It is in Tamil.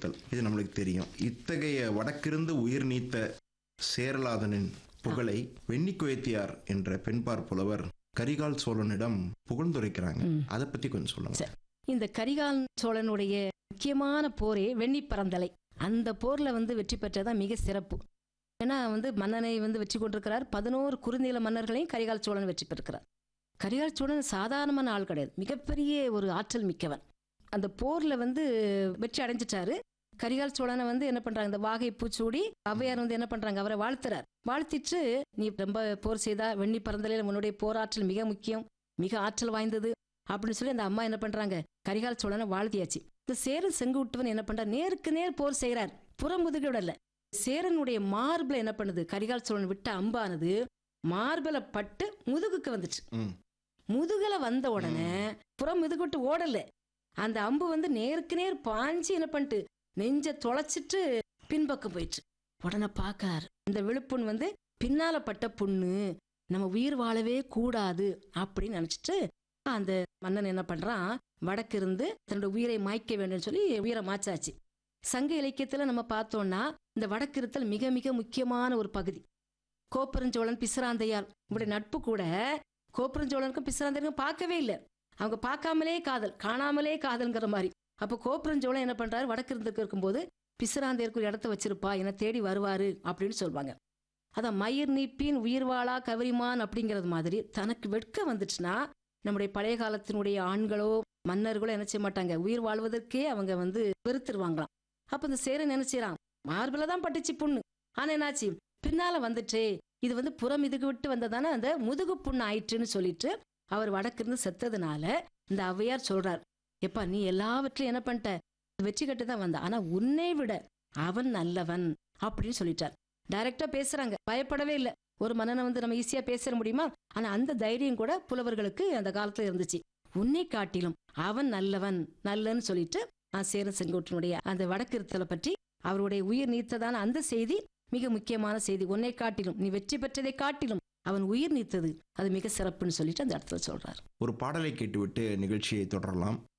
போர்த்தல் இது நம்மளுக்கு தெரியும் இத்தகைய வடக்கிருந்து உயிர் நீத்த சேரலாதனின் புகழை வெண்ணிக்குயத்தியார் என்ற பெண்பார் புலவர் கரிகால் சோழனிடம் புகழ்ந்துரைக்கிறாங்க ம். அதை பத்தி கொஞ்சம் சொல்லுங்க சரி. இந்த கரிகால் சோழனுடைய முக்கியமான போரே வெண்ணி பரந்தலை அந்த போர்ல வந்து வெற்றி பெற்றதான் மிக சிறப்பு ஏன்னா வந்து மன்னனை வந்து வெற்றி கொண்டிருக்கிறார் பதினோரு குறுநில மன்னர்களையும் கரிகால் சோழன் வெற்றி பெற்றிருக்கிறார் கரிகால் சோழன் சாதாரணமான ஆள் கிடையாது மிகப்பெரிய ஒரு ஆற்றல் மிக்கவன் அந்த போர்ல வந்து வெற்றி அடைஞ்சிட்டாரு கரிகால் சோழனை வந்து என்ன பண்றாங்க இந்த வாகை பூச்சூடி ஔவையார் வந்து என்ன பண்றாங்க அவரை வாழ்த்துறார் வாழ்த்திட்டு நீ ரொம்ப போர் செய்தா வெண்ணி பரந்தலையில உன்னுடைய போராற்றல் மிக முக்கியம் மிக ஆற்றல் வாய்ந்தது அப்படின்னு சொல்லி அந்த அம்மா என்ன பண்றாங்க கரிகால் சோழனை வாழ்த்தியாச்சு இந்த சேரன் செங்குட்டுவன் என்ன பண்றார் நேருக்கு நேர் போர் செய்கிறார் புறமுதுகோட இல்ல சேரனுடைய மார்பில் என்ன பண்ணுது கரிகால் சோழன் விட்ட அம்பானது மார்பில பட்டு முதுகுக்கு வந்துச்சு ம். முதுகுல வந்த உடனே புறம் முதுகுட்டு ஓடல அந்த அம்பு வந்து நேருக்கு நேர் பாஞ்சு என்ன பண்ணிட்டு நெஞ்ச தொலைச்சிட்டு பின்பக்கம் போயிடுச்சு உடனே பார்க்கார் இந்த விழுப்புண் வந்து பின்னால பட்ட புண்ணு நம்ம உயிர் வாழவே கூடாது அப்படின்னு நினைச்சிட்டு அந்த மன்னன் என்ன பண்றான் வடக்கு இருந்து தன்னோட உயிரை மாய்க்க வேண்டும்னு சொல்லி உயிரை மாச்சாச்சு சங்க இலக்கியத்துல நம்ம பார்த்தோம்னா இந்த வடக்கு இருத்தல் மிக மிக முக்கியமான ஒரு பகுதி கோப்பரஞ்சோழன் பிசிராந்தையார் இவருடைய நட்பு கூட கோப்பரஞ்சோழனுக்கும் பிசிராந்தையருக்கும் பார்க்கவே இல்லை அவங்க பார்க்காமலே காதல் காணாமலே காதல்ங்கிற மாதிரி அப்போ கோப்பரஞ்சோழன் என்ன பண்றாரு வடக்கு இருந்து இருக்கும்போது பிசிராந்தையருக்கு ஒரு இடத்த வச்சிருப்பா என்னை தேடி வருவாரு அப்படின்னு சொல்லுவாங்க அதான் மயிர் நீப்பின் உயிர் வாழா கவரிமான் அப்படிங்கிறது மாதிரி தனக்கு வெட்க வந்துச்சுன்னா நம்முடைய பழைய காலத்தினுடைய ஆண்களோ மன்னர்களோ என்ன செய்ய மாட்டாங்க உயிர் வாழ்வதற்கே அவங்க வந்து வெறுத்துருவாங்களாம் அப்ப இந்த சேரன் நினைச்சிரான் மார்பில தான் பட்டுச்சு புண்ணு ஆனா என்னாச்சு பின்னால வந்துட்டே இது வந்து புறம் இதுக்கு விட்டு வந்ததானே அந்த முதுகு புண்ணு ஆயிற்றுன்னு சொல்லிட்டு அவர் வடக்கிருந்து செத்ததுனால இந்த ஔவையார் சொல்றார் எப்பா நீ எல்லாவற்றையும் என்ன பண்ணிட்ட வெற்றி கட்டு தான் வந்த ஆனா உன்னை விட அவன் நல்லவன் அப்படின்னு சொல்லிட்டார் டைரக்டா பேசுறாங்க பயப்படவே இல்லை ஒரு மன்னனை வந்து நம்ம ஈஸியா பேச முடியுமா ஆனா அந்த தைரியம் கூட புலவர்களுக்கு அந்த காலத்துல இருந்துச்சு உன்னை காட்டிலும் அவன் நல்லவன் நல்லன்னு சொல்லிட்டு நான் சேர செங்கோட்டனுடைய அந்த வடக்கிருத்தலை பற்றி அவருடைய உயிர் நீத்ததான அந்த செய்தி மிக முக்கியமான செய்தி உன்னை காட்டிலும் நீ வெற்றி பெற்றதை காட்டிலும் அவன் உயிர் நீத்தது அது மிக சிறப்புன்னு சொல்லிட்டு அந்த இடத்துல சொல்றார் ஒரு பாடலை கேட்டுவிட்டு நிகழ்ச்சியை தொடரலாம்